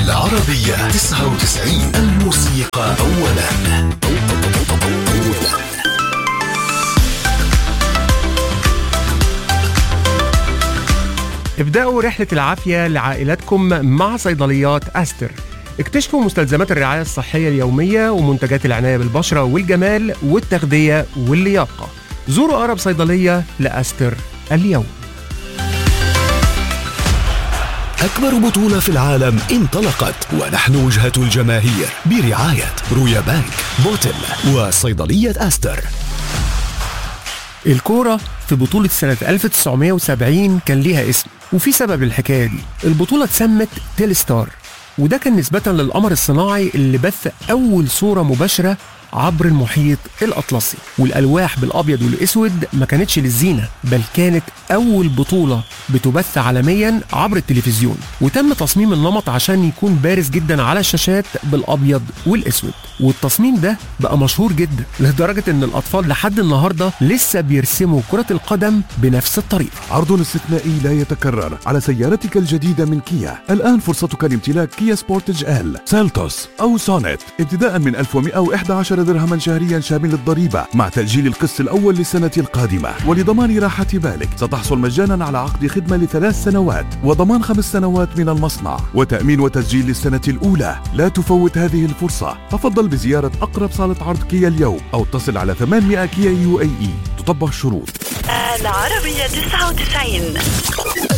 العربية 99 الموسيقى أولا ابدأوا رحلة العافية لعائلاتكم مع صيدليات أستر اكتشفوا مستلزمات الرعاية الصحية اليومية ومنتجات العناية بالبشرة والجمال والتغذية واللياقة زوروا أقرب صيدلية لأستر اليوم أكبر بطولة في العالم انطلقت ونحن وجهة الجماهير برعاية رويا بانك بوتل وصيدلية أستر الكورة في بطولة سنة 1970 كان ليها اسم وفي سبب للحكاية دي البطولة اتسمت تيل ستار وده كان نسبة للقمر الصناعي اللي بث أول صورة مباشرة عبر المحيط الأطلسي والألواح بالأبيض والأسود ما كانتش للزينة بل كانت أول بطولة بتبث عالميا عبر التلفزيون وتم تصميم النمط عشان يكون بارز جدا على الشاشات بالأبيض والأسود والتصميم ده بقى مشهور جدا لدرجة إن الأطفال لحد النهاردة لسه بيرسموا كرة القدم بنفس الطريقة عرض استثنائي لا يتكرر على سيارتك الجديدة من كيا الآن فرصتك لامتلاك كيا سبورتج ال سالتوس أو سونيت ابتداء من 1111 درهما شهريا شامل الضريبة مع تأجيل القسط الأول للسنة القادمة ولضمان راحة بالك ستحصل مجانا على عقد خدمة لثلاث سنوات وضمان خمس سنوات من المصنع وتأمين وتسجيل للسنة الأولى لا تفوت هذه الفرصة تفضل بزيارة أقرب صالة عرض كيا اليوم أو اتصل على 800 كيا يو اي اي تطبق الشروط العربية 99